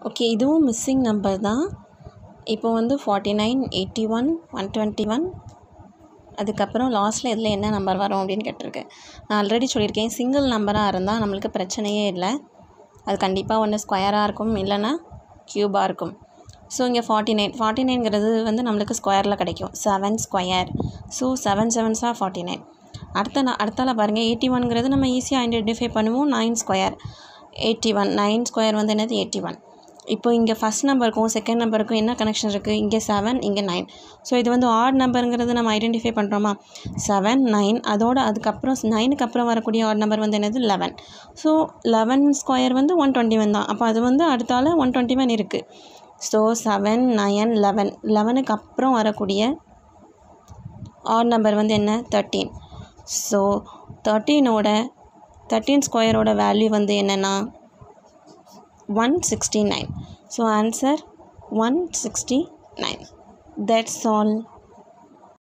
okay இதுவும் missing number தான் இப்போ வந்து forty nine eighty one one twenty one அதுக்கப்புறம் லாஸ்ட்டில் இதில் என்ன நம்பர் வரும் அப்படின்னு கேட்டிருக்கு நான் ஆல்ரெடி சொல்லியிருக்கேன் சிங்கிள் நம்பராக இருந்தால் நம்மளுக்கு பிரச்சனையே இல்லை அது கண்டிப்பாக ஒன்று ஸ்கொயராக இருக்கும் இல்லைன்னா க்யூபாக இருக்கும் ஸோ இங்கே ஃபார்ட்டி நைன் ஃபார்ட்டி நைன்கிறது வந்து நம்மளுக்கு ஸ்கொயரில் கிடைக்கும் செவன் ஸ்கொயர் ஸோ செவன் செவன்ஸாக ஃபார்ட்டி நைன் அடுத்த நான் அடுத்தால பாருங்கள் எயிட்டி ஒன்ங்கிறது நம்ம ஈஸியாக ஐடென்டிஃபை பண்ணுவோம் nine square eighty one nine square வந்து என்னது எயிட்டி ஒன் இப்போ இங்கே ஃபஸ்ட் நம்பருக்கும் செகண்ட் நம்பருக்கும் என்ன கனெக்ஷன் இருக்குது இங்கே செவன் இங்கே நைன் ஸோ இது வந்து ஆட் நம்பருங்கிறது நம்ம ஐடென்டிஃபை பண்ணுறோமா செவன் நைன் அதோட அதுக்கப்புறம் நைனுக்கு அப்புறம் வரக்கூடிய ஆட் நம்பர் வந்து என்னது லெவன் ஸோ லெவன் ஸ்கொயர் வந்து ஒன் டுவெண்ட்டி ஒன் தான் அப்போ அது வந்து அடுத்தால ஒன் டுவெண்ட்டி ஒன் இருக்குது ஸோ செவன் நயன் லெவன் லெவனுக்கு அப்புறம் வரக்கூடிய ஆட் நம்பர் வந்து என்ன தேர்ட்டீன் ஸோ தேர்ட்டீனோட தேர்ட்டீன் ஸ்கொயரோட வேல்யூ வந்து என்னென்னா one sixty nine so answer one sixty nine that's all